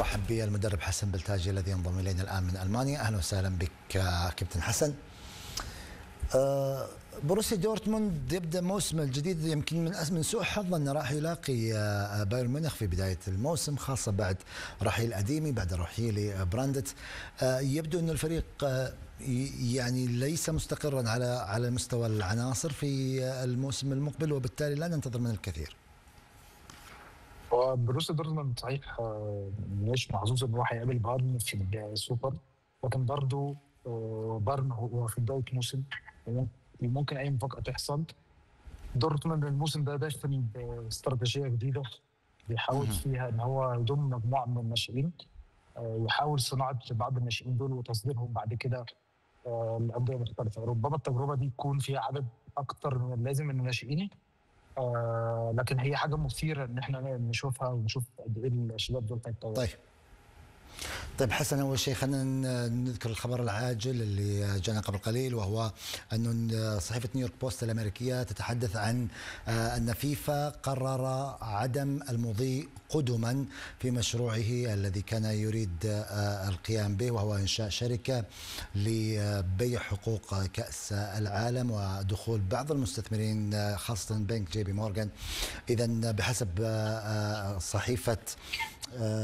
ارحب بالمدرب حسن بلتاجي الذي ينضم الينا الان من المانيا اهلا وسهلا بك كابتن حسن آه، بروسيا دورتموند يبدا موسم الجديد يمكن من من سوء حظه انه راح يلاقي آه، بايرن ميونخ في بدايه الموسم خاصه بعد رحيل اديمي بعد رحيل براندت آه، يبدو ان الفريق يعني ليس مستقرا على على مستوى العناصر في الموسم المقبل وبالتالي لا ننتظر منه الكثير. هو بروسيا دورتموند صحيح مش محظوظ ان هو هيقابل بارن في السوبر لكن برضه بارن هو في بدايه موسم ممكن اي مفاجاه تحصل دورتموند الموسم ده داخل باستراتيجيه جديده بيحاول فيها ان هو يضم مجموعه من الناشئين يحاول صناعه بعض الناشئين دول وتصديرهم بعد كده لانديه مختلفه ربما التجربه دي يكون فيها عدد اكتر من اللازم من الناشئين آه لكن هي حاجه مثيره ان احنا نشوفها ونشوف قد ايه الشباب دول هيتطوروا طيب طيب حسن اول شيء خلينا نذكر الخبر العاجل اللي جانا قبل قليل وهو انه صحيفه نيويورك بوست الامريكيه تتحدث عن ان فيفا قرر عدم المضي قدما في مشروعه الذي كان يريد القيام به وهو انشاء شركه لبيع حقوق كاس العالم ودخول بعض المستثمرين خاصه بنك جي بي مورغان اذا بحسب صحيفه